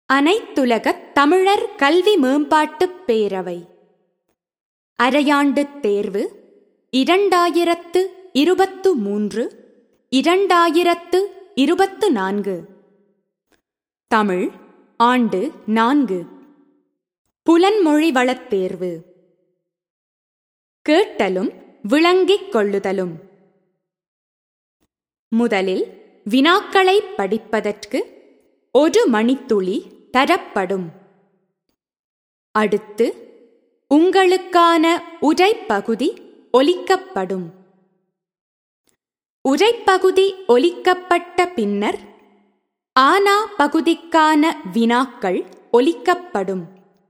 அனைத்துலகத் தமிழர் கல்வி மேம்பாட்டுப் பேரவை அரையாண்டுத் தேர்வு இரண்டாயிரத்து இருபத்து மூன்று இரண்டாயிரத்து இருபத்து நான்கு தமிழ் ஆண்டு நான்கு புலன்மொழி வளத் தேர்வு கேட்டலும் விளங்கிக் கொள்ளுதலும் முதலில் வினாக்களைப் படிப்பதற்கு ஒரு மணித்துளி தரப்படும் அடுத்து உங்களுக்கான உரைப்பகுதி ஒலிக்கப்படும் உரைப்பகுதி ஒலிக்கப்பட்ட பின்னர் ஆனா பகுதிக்கான வினாக்கள் ஒலிக்கப்படும்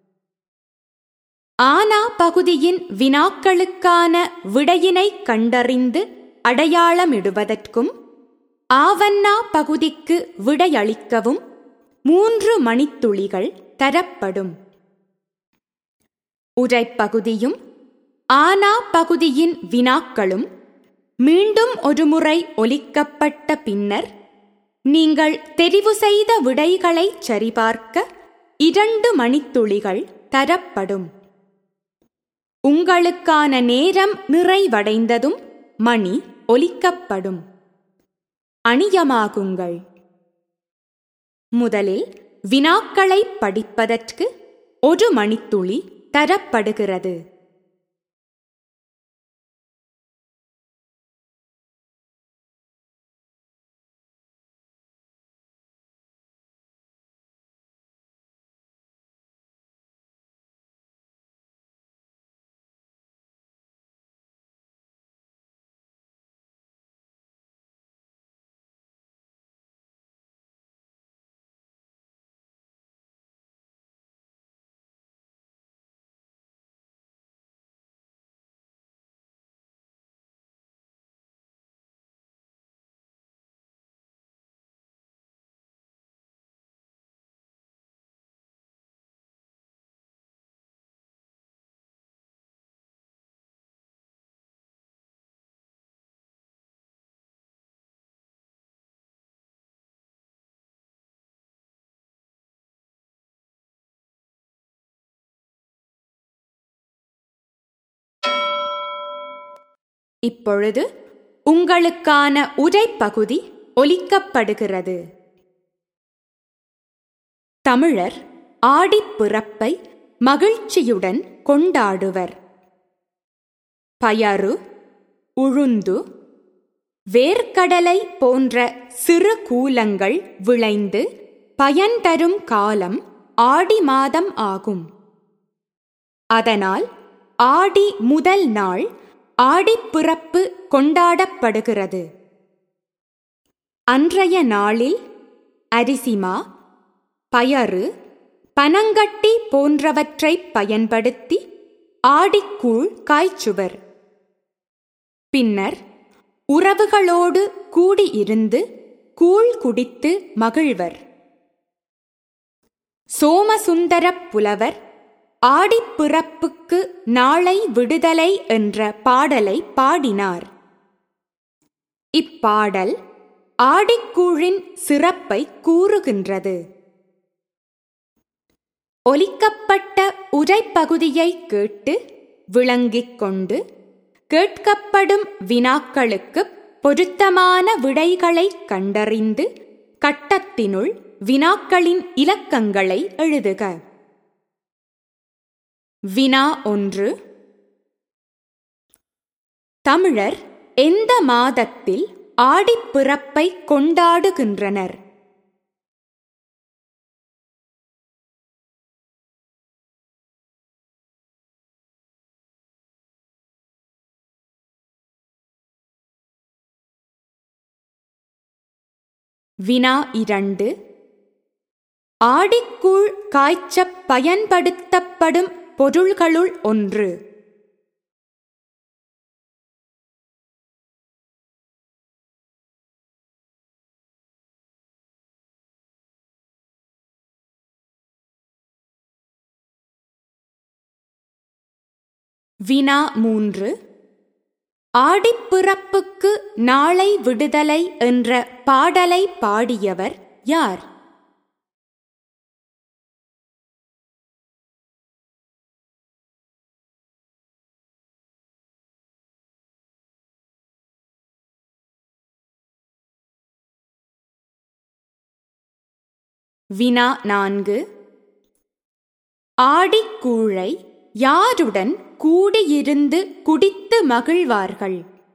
ஆனா பகுதியின் வினாக்களுக்கான விடையினை கண்டறிந்து அடையாளமிடுவதற்கும் ஆவண்ணா பகுதிக்கு விடையளிக்கவும் மூன்று மணித்துளிகள் தரப்படும் உரைப்பகுதியும் ஆனா பகுதியின் வினாக்களும் மீண்டும் ஒருமுறை ஒலிக்கப்பட்ட பின்னர் நீங்கள் தெரிவு செய்த விடைகளை சரிபார்க்க இரண்டு மணித்துளிகள் தரப்படும் உங்களுக்கான நேரம் நிறைவடைந்ததும் மணி ஒலிக்கப்படும் அணியமாகுங்கள் முதலில் வினாக்களை படிப்பதற்கு ஒரு மணித்துளி தரப்படுகிறது இப்பொழுது உங்களுக்கான உரைப்பகுதி ஒலிக்கப்படுகிறது தமிழர் ஆடிப்பிறப்பை மகிழ்ச்சியுடன் கொண்டாடுவர் பயறு உழுந்து வேர்க்கடலை போன்ற சிறு கூலங்கள் விளைந்து பயன் தரும் காலம் ஆடி மாதம் ஆகும் அதனால் ஆடி முதல் நாள் ஆடிப்பிறப்பு கொண்டாடப்படுகிறது அன்றைய நாளில் அரிசிமா பயறு பனங்கட்டி போன்றவற்றை பயன்படுத்தி ஆடிக்கூழ் காய்ச்சுவர் பின்னர் உறவுகளோடு கூடியிருந்து கூழ் குடித்து மகிழ்வர் சோமசுந்தரப் புலவர் ஆடிப்பிறப்புக்கு நாளை விடுதலை என்ற பாடலை பாடினார் இப்பாடல் ஆடிக்கூழின் சிறப்பை கூறுகின்றது ஒலிக்கப்பட்ட உரைப்பகுதியை கேட்டு விளங்கிக் கொண்டு கேட்கப்படும் வினாக்களுக்கு பொருத்தமான விடைகளை கண்டறிந்து கட்டத்தினுள் வினாக்களின் இலக்கங்களை எழுதுக வினா ஒன்று தமிழர் எந்த மாதத்தில் ஆடிப்பிறப்பை கொண்டாடுகின்றனர் வினா இரண்டு ஆடிக்கூழ் காய்ச்சப் பயன்படுத்தப்படும் பொருள்களுள் ஒன்று வினா மூன்று ஆடிப்பிறப்புக்கு நாளை விடுதலை என்ற பாடலை பாடியவர் யார் வினா நான்கு ஆடிக்கூழை யாருடன் கூடியிருந்து குடித்து மகிழ்வார்கள்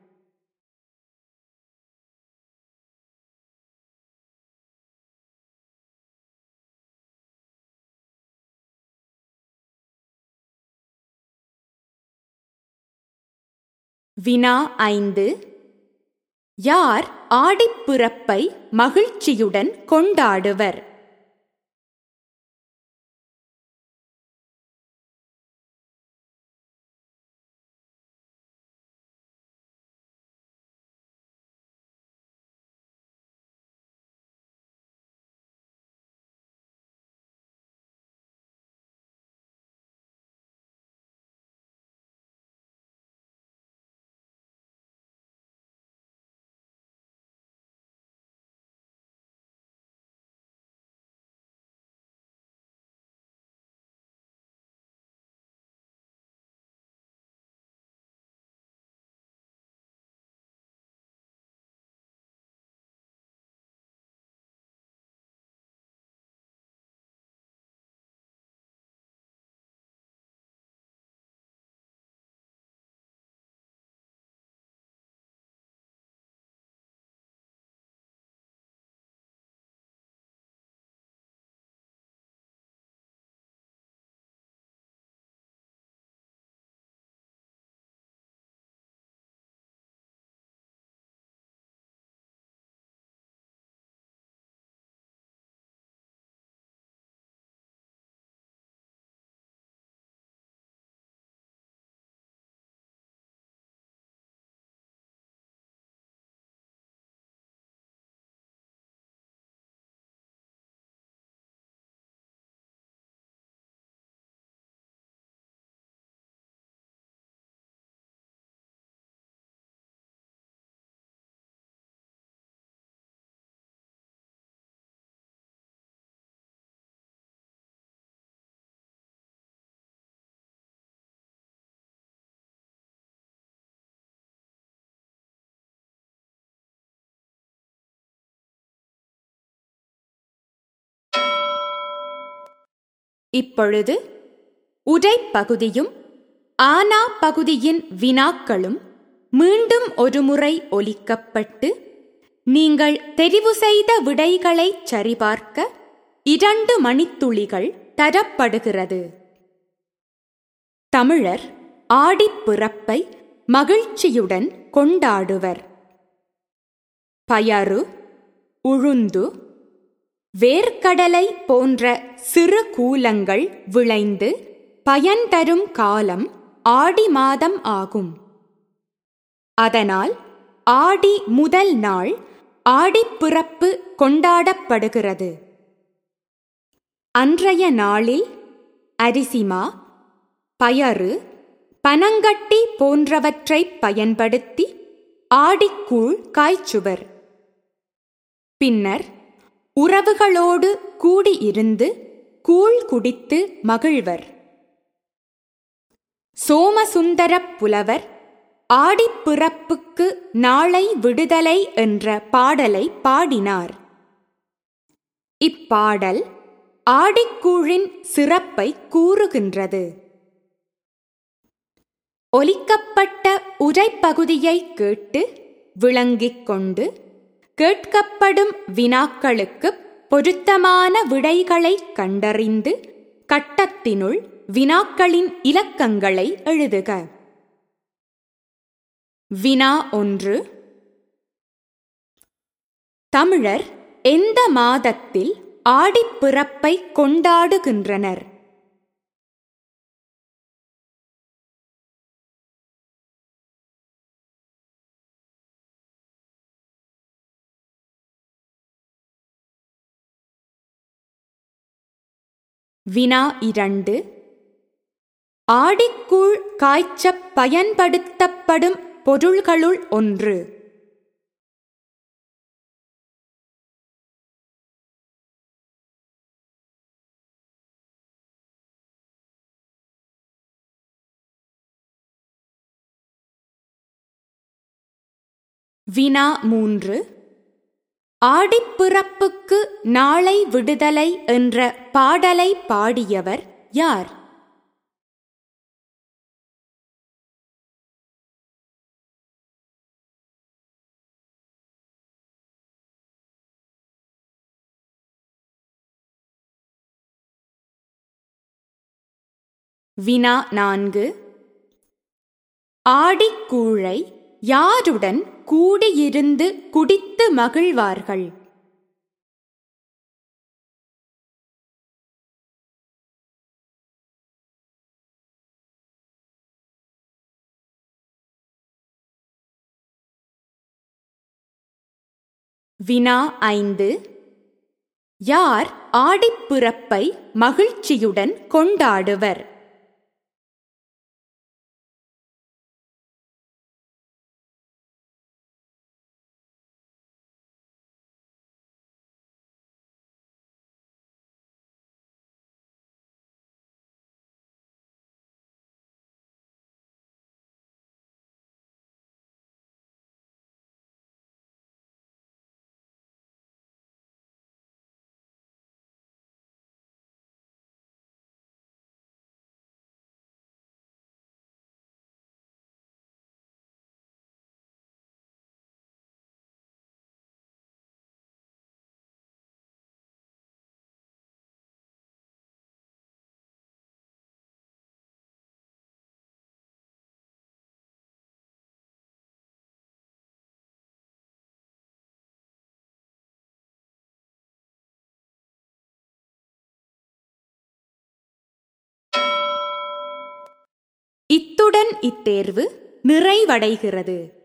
வினா ஐந்து யார் ஆடிப்பிறப்பை மகிழ்ச்சியுடன் கொண்டாடுவர் இப்பொழுது உரை பகுதியும் ஆனா பகுதியின் வினாக்களும் மீண்டும் ஒருமுறை ஒலிக்கப்பட்டு நீங்கள் தெரிவு செய்த விடைகளை சரிபார்க்க இரண்டு மணித்துளிகள் தரப்படுகிறது தமிழர் ஆடிப்பிறப்பை மகிழ்ச்சியுடன் கொண்டாடுவர் பயறு உழுந்து வேர்க்கடலை போன்ற சிறு கூலங்கள் விளைந்து பயன் தரும் காலம் ஆடி மாதம் ஆகும் அதனால் ஆடி முதல் நாள் ஆடிப்பிறப்பு கொண்டாடப்படுகிறது அன்றைய நாளில் அரிசிமா பயறு பனங்கட்டி போன்றவற்றை பயன்படுத்தி ஆடிக்கூழ் காய்ச்சுவர் பின்னர் உறவுகளோடு கூடியிருந்து கூழ் குடித்து மகிழ்வர் சோமசுந்தரப் புலவர் ஆடிப்பிறப்புக்கு நாளை விடுதலை என்ற பாடலை பாடினார் இப்பாடல் ஆடிக்கூழின் சிறப்பை கூறுகின்றது ஒலிக்கப்பட்ட உரைப்பகுதியை கேட்டு விளங்கிக் கொண்டு கேட்கப்படும் வினாக்களுக்கு பொருத்தமான விடைகளை கண்டறிந்து கட்டத்தினுள் வினாக்களின் இலக்கங்களை எழுதுக வினா ஒன்று தமிழர் எந்த மாதத்தில் ஆடிப்பிறப்பை கொண்டாடுகின்றனர் வினா இரண்டு ஆடிக்கூழ் காய்ச்சப் பயன்படுத்தப்படும் பொருள்களுள் ஒன்று வினா மூன்று ஆடிப்பிறப்புக்கு நாளை விடுதலை என்ற பாடலை பாடியவர் யார் வினா நான்கு ஆடிக்கூழை யாருடன் கூடியிருந்து குடித்து மகிழ்வார்கள் வினா ஐந்து யார் ஆடிப்பிறப்பை மகிழ்ச்சியுடன் கொண்டாடுவர் இத்துடன் இத்தேர்வு நிறைவடைகிறது